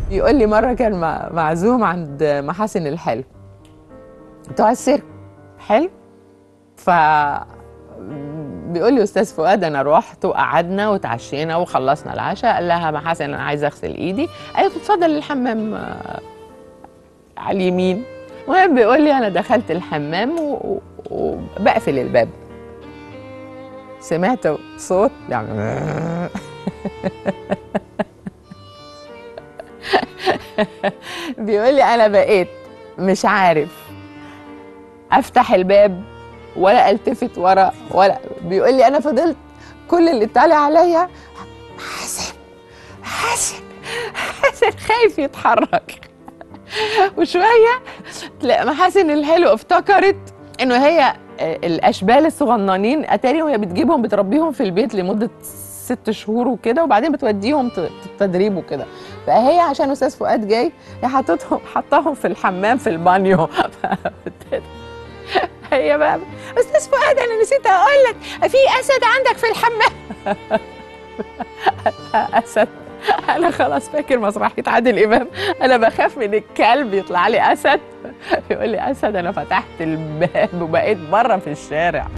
يقول لي مره كان مع- معزوم عند محاسن الحلو بتوع السيرك حلو ف بيقول لي استاذ فؤاد انا رحت وقعدنا وتعشينا وخلصنا العشاء قال لها محاسن انا عايزه اغسل ايدي قالت له اتفضل الحمام آه، على اليمين المهم بيقول لي انا دخلت الحمام و- و- وبقفل الباب سمعت صوت يعني بيقول لي انا بقيت مش عارف افتح الباب ولا التفت ورا ولا بيقول لي انا فضلت كل اللي طالع عليا حسن حسن حسن خايف يتحرك وشويه تلاقي محاسن الحلو افتكرت انه هي الاشبال الصغننين اتاري وهي بتجيبهم بتربيهم في البيت لمده ست شهور وكده وبعدين بتوديهم ت- تدريب وكده فهي عشان استاذ فؤاد جاي هي حطتهم حطاهم في الحمام في البانيو هي بقى استاذ فؤاد انا نسيت اقول لك في اسد عندك في الحمام اسد انا خلاص فاكر مسرحيه عادل امام انا بخاف من الكلب يطلع لي اسد يقول لي اسد انا فتحت الباب وبقيت بره في الشارع